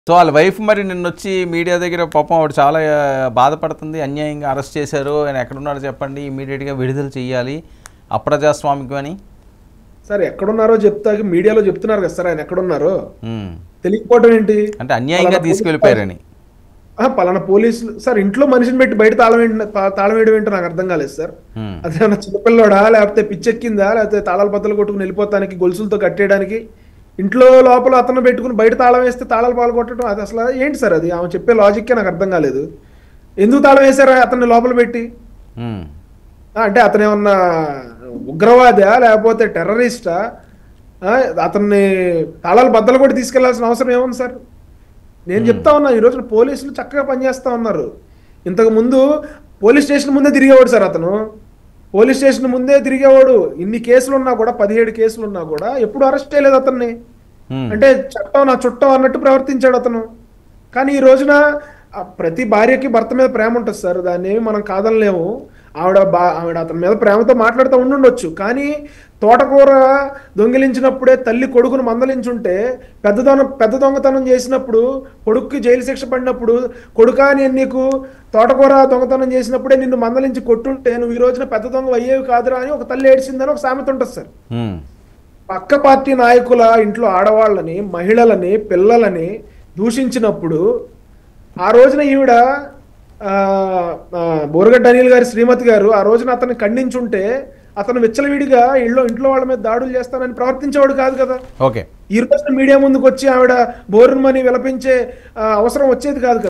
So వాళ్ళ wife మరి నిన్న వచ్చి మీడియా దగ్గర పాపం ఆవిడ చాలా ఆ, బాధపడుతుంది అన్యాయంగా అరెస్ట్ చేశారు ఆయన ఎక్కడున్నారో చెప్పండి ఇమీడియట్గా విడుదల చేయాలి అప్రజాస్వామికం అని సార్ ఎక్కడున్నారో చెప్తా మీడియాలో చెప్తున్నారు కదా సార్ ఆయన ఎక్కడున్నారో ఉమ్. తెలియకపోవడం ఏంటి అంటే అన్యాయంగా పలానా తీసుకెళ్ళిపోయారని ఆ, పలానా పోలీసులు సార్ ఇంట్లో మనిషిని పెట్టి బయట తాళం ఏంటి తాళం వేయడం ఏంటో నాకు అర్థం కాలేదు సార్ ఉమ్. అదేమన్నా చిన్నపిల్లోడా లేకపోతే పిచ్చెక్కిందా లేకపోతే తాళాలు బద్దలు కొట్టుకుని వెళ్ళిపోతానికి గొలుసులతో కట్టేయడానికి ఇంట్లో లోపల అతను పెట్టుకుని బయట తాళం వేస్తే తాళాలు పాలు కొట్టడం అది అసలు ఏంటి సార్ అది ఆమె చెప్పే లాజిక్కే నాకు అర్థం కాలేదు ఎందుకు తాళం వేశారా అతన్ని లోపల పెట్టి ఉమ్. ఆ, అంటే అతను ఏమన్నా ఉగ్రవాదా లేకపోతే టెర్రరిస్టా ఆ, అతన్ని తాళాలు బద్దలు కూడా తీసుకెళ్లాల్సిన అవసరం ఏముంది సార్ నేను చెప్తా ఉన్నా ఈ రోజున పోలీసులు చక్కగా పనిచేస్తా ఉన్నారు ఇంతకు ముందు పోలీస్ స్టేషన్ ముందే తిరిగేవాడు సార్ అతను పోలీస్ స్టేషన్ ముందే తిరిగేవాడు ఇన్ని కేసులు ఉన్నా కూడా పదిహేడు కేసులు ఉన్నా కూడా ఎప్పుడు అరెస్ట్ చేయలేదు అతన్ని ఉమ్. అంటే చట్టం నా చుట్టం అన్నట్టు ప్రవర్తించాడు అతను కానీ ఈ రోజున ఆ ప్రతి భార్యకి భర్త మీద ప్రేమ ఉంటుంది సార్ దాన్ని ఏమి మనం కాదనలేము ఆవిడ బా ఆవిడ అతని మీద ప్రేమతో మాట్లాడుతూ ఉండుండొచ్చు కానీ తోటకూర దొంగిలించినప్పుడే తల్లి కొడుకును మందలించుంటే పెద్ద దొంగ పెద్ద దొంగతనం చేసినప్పుడు కొడుక్కి జైలు శిక్ష పడినప్పుడు కొడుకా నేను నీకు తోటకూర దొంగతనం చేసినప్పుడే నిన్ను మందలించి కొట్టుంటే నువ్వు ఈ రోజున పెద్ద దొంగ అయ్యేవి కాదురా అని ఒక తల్లి ఏడ్చిందని ఒక సామెత ఉంటుంది సార్ ఉమ్. పక్క పార్టీ నాయకుల ఇంట్లో ఆడవాళ్ళని మహిళలని పిల్లలని దూషించినప్పుడు ఆ రోజున ఈవిడ ఆ, ఆ, బోరగడ్డ అనిల్ గారి శ్రీమతి గారు ఆ రోజున అతన్ని ఖండించుంటే అతను విచ్చలవిడిగా ఇళ్ళో ఇంట్లో వాళ్ళ మీద దాడులు చేస్తానని ప్రవర్తించేవాడు కాదు కదా ఓకే ఈ రోజున మీడియా ముందుకు వచ్చి ఆవిడ బోరుమని విలపించే ఆ, అవసరం వచ్చేది కాదు కదా